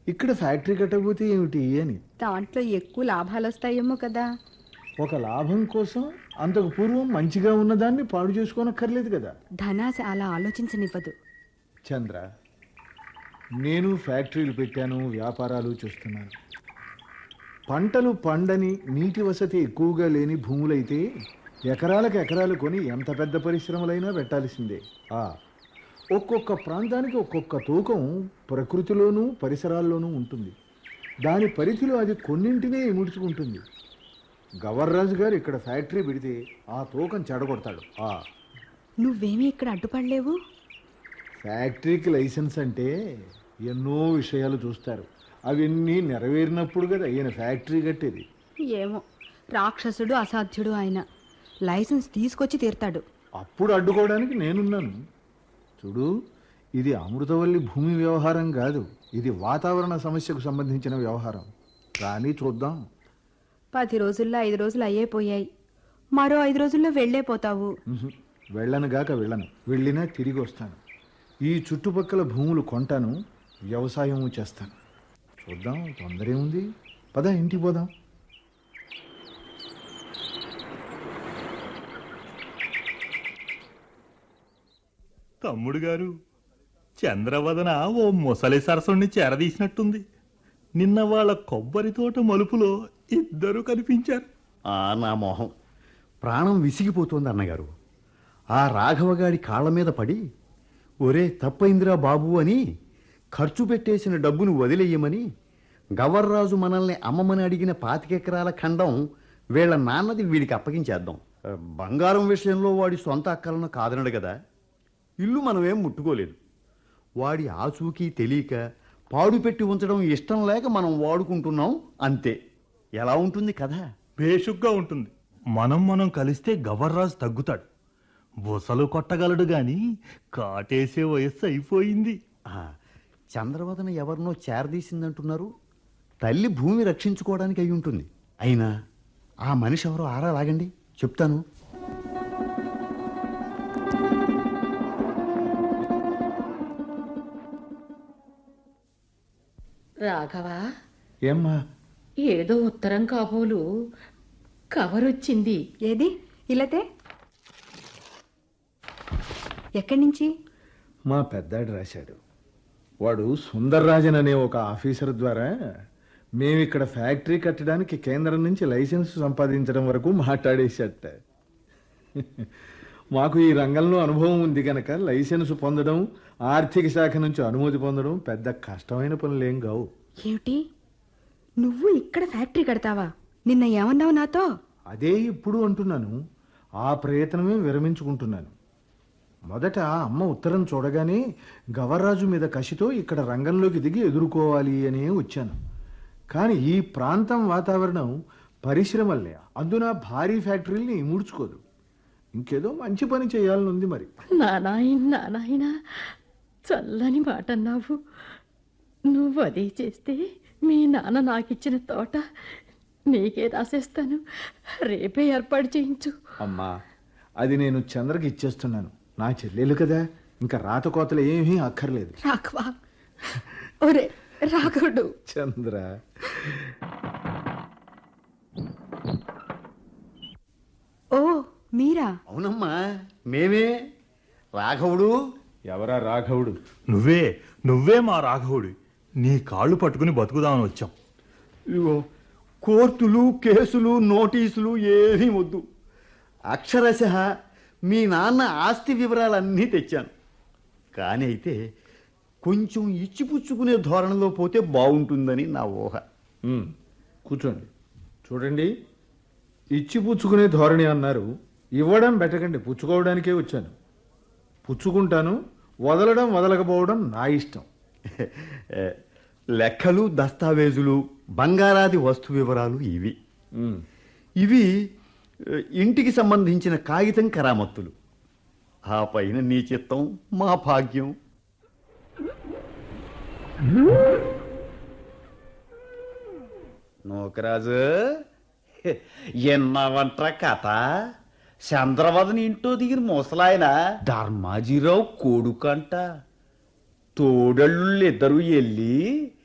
ఇక్కడ ఫ్యాక్టరీ కట్టకపోతే ఏమిటి అని దాంట్లో ఎక్కువ లాభాలు వస్తాయేమో కదా ఒక లాభం కోసం అంతకు పూర్వం మంచిగా ఉన్నదాన్ని పాడు చేసుకోనక్కర్లేదు కదా ధనాశ అలా ఆలోచించనివ్వదు చంద్ర నేను ఫ్యాక్టరీలు పెట్టాను వ్యాపారాలు చూస్తున్నాను పంటలు పండని నీటి వసతి ఎక్కువగా లేని భూములైతే ఎకరాలకు ఎకరాలు కొని ఎంత పెద్ద పరిశ్రమలైనా పెట్టాల్సిందే ఆ ఒక్కొక్క ప్రాంతానికి ఒక్కొక్క తూకం ప్రకృతిలోనూ పరిసరాల్లోనూ ఉంటుంది దాని పరిధిలో అది కొన్నింటినే ఇముడ్చుకుంటుంది గవర్రాజు గారు ఇక్కడ ఫ్యాక్టరీ పెడితే ఆ తూకం చెడగొడతాడు ఆ నువ్వేమీ ఇక్కడ అడ్డుపడలేవు ఫ్యాక్టరీకి లైసెన్స్ అంటే ఎన్నో విషయాలు చూస్తారు అవన్నీ నెరవేరినప్పుడు కదా ఈయన ఫ్యాక్టరీ కట్టేది ఏమో రాక్షసుడు అసాధ్యుడు ఆయన లైసెన్స్ తీసుకొచ్చి తీరుతాడు అప్పుడు అడ్డుకోవడానికి నేనున్నాను చూడు ఇది అమృతవల్లి భూమి వ్యవహారం కాదు ఇది వాతావరణ సమస్యకు సంబంధించిన వ్యవహారం కానీ చూద్దాం పది రోజుల్లో ఐదు రోజులు అయ్యే పోయాయి మరో ఐదు రోజుల్లో వెళ్ళే పోతావు ఉహు, వెళ్ళను గాక వెళ్ళను వెళ్ళినా తిరిగి వస్తాను ఈ చుట్టుపక్కల భూములు కొంటాను వ్యవసాయం చేస్తాను చూద్దాం తొందర ఏముంది పద ఇంటికి పోదాం తమ్ముడు గారు చంద్రవదన ఓ ముసలి సరసుని చేరదీసినట్టుంది నిన్న వాళ్ళ కొబ్బరి తోట మలుపులో ఇద్దరు కనిపించారు ఆ నా మొహం ప్రాణం విసిగిపోతోంది అన్నగారు ఆ రాఘవగాడి కాళ్ళ మీద పడి ఒరే తప్పైందిరా బాబు అని ఖర్చు పెట్టేసిన డబ్బును వదిలేయమని గవర్రాజు మనల్ని అమ్మమని అడిగిన పాతికెకరాల ఖండం వీళ్ళ నాన్నది వీడికి అప్పగించేద్దాం ఆ, బంగారం విషయంలో వాడి సొంత అక్కలను కాదనడు కదా ఇల్లు మనమేం ముట్టుకోలేదు వాడి ఆచూకీ తెలియక పాడు పెట్టి ఉంచడం ఇష్టం లేక మనం వాడుకుంటున్నాం అంతే ఎలా ఉంటుంది కదా బేషుగ్గా ఉంటుంది మనం మనం కలిస్తే గవర్రాజు తగ్గుతాడు బుసలు కొట్టగలడు గాని కాటేసే వయస్సు అయిపోయింది ఆ, చంద్రవదన ఎవరినో చేరదీసిందంటున్నారు తల్లి భూమి రక్షించుకోవడానికి అయి ఉంటుంది అయినా ఆ మనిషి ఎవరో ఆరా లాగండి చెప్తాను రాఘవ ఏమ్మా ఏదో ఉత్తరం కాబోలు కవర్ వచ్చింది ఏది ఇలతే ఎక్కడి నుంచి మా పెద్దాడు రాశాడు వాడు సుందర్రాజన్ అనే ఒక ఆఫీసర్ ద్వారా మేము ఇక్కడ ఫ్యాక్టరీ కట్టడానికి కేంద్రం నుంచి లైసెన్స్ సంపాదించడం వరకు మాట్లాడేశాట మాకు ఈ రంగంలో అనుభవం ఉంది కనుక లైసెన్స్ పొందడం ఆర్థిక శాఖ నుంచి అనుమతి పొందడం పెద్ద కష్టమైన పనులేం కావు ఏమిటి నువ్వు ఇక్కడ ఫ్యాక్టరీ కడతావా నిన్న ఏమన్నావు నాతో అదే ఇప్పుడు అంటున్నాను ఆ ప్రయత్నమే విరమించుకుంటున్నాను మొదట అమ్మ ఉత్తరం చూడగానే గవర్రాజు మీద కసితో ఇక్కడ రంగంలోకి దిగి ఎదుర్కోవాలి అనే వచ్చాను కానీ ఈ ప్రాంతం వాతావరణం పరిశ్రమల్ని అందున భారీ ఫ్యాక్టరీల్ని ముడుచుకోదు ఇంకేదో మంచి పని చేయాలని ఉంది మరి నానాయన నానాయన చల్లని మాట అన్నావు నువ్వు అదే చేస్తే మీ నాన్న నాకిచ్చిన తోట నీకే రాసేస్తాను రేపే ఏర్పాటు చేయించు అమ్మా అది నేను చంద్రకి ఇచ్చేస్తున్నాను నా చెల్లెలు కదా ఇంకా రాతకోతలు ఏమీ అక్కర్లేదు రాఘవా ఒరే రాఘవుడు చంద్ర ఓ మీరా అవునమ్మా మేమే రాఘవుడు ఎవరా రాఘవుడు నువ్వే నువ్వే మా రాఘవుడి నీ కాళ్ళు పట్టుకుని బతుకుదామని వచ్చాం ఇదిగో కోర్టులు కేసులు నోటీసులు ఏమీ వద్దు అక్షరశ మీ నాన్న ఆస్తి వివరాలన్నీ తెచ్చాను కానీ అయితే కొంచెం ఇచ్చిపుచ్చుకునే ధోరణిలో పోతే బాగుంటుందని నా ఊహ ఉమ్, కూర్చోండి చూడండి ఇచ్చి పుచ్చుకునే ధోరణి అన్నారు ఇవ్వడం పెట్టకండి పుచ్చుకోవడానికే వచ్చాను పుచ్చుకుంటాను వదలడం వదలకపోవడం నా ఇష్టం ఏ, లెక్కలు దస్తావేజులు బంగారాది వస్తు వివరాలు ఇవి ఉమ్, ఇవి ఏ, ఇంటికి సంబంధించిన కాగితం కరామత్తులు ఆ పైన నీ చిత్తం మా భాగ్యం నూకరాజు ఎన్నావంట్ర కథ చంద్రవదన ఇంట్లో దిగిన ముసలాయన ధర్మాజీరావు కొడుకంట తోడళ్ళు ఇద్దరు వెళ్ళి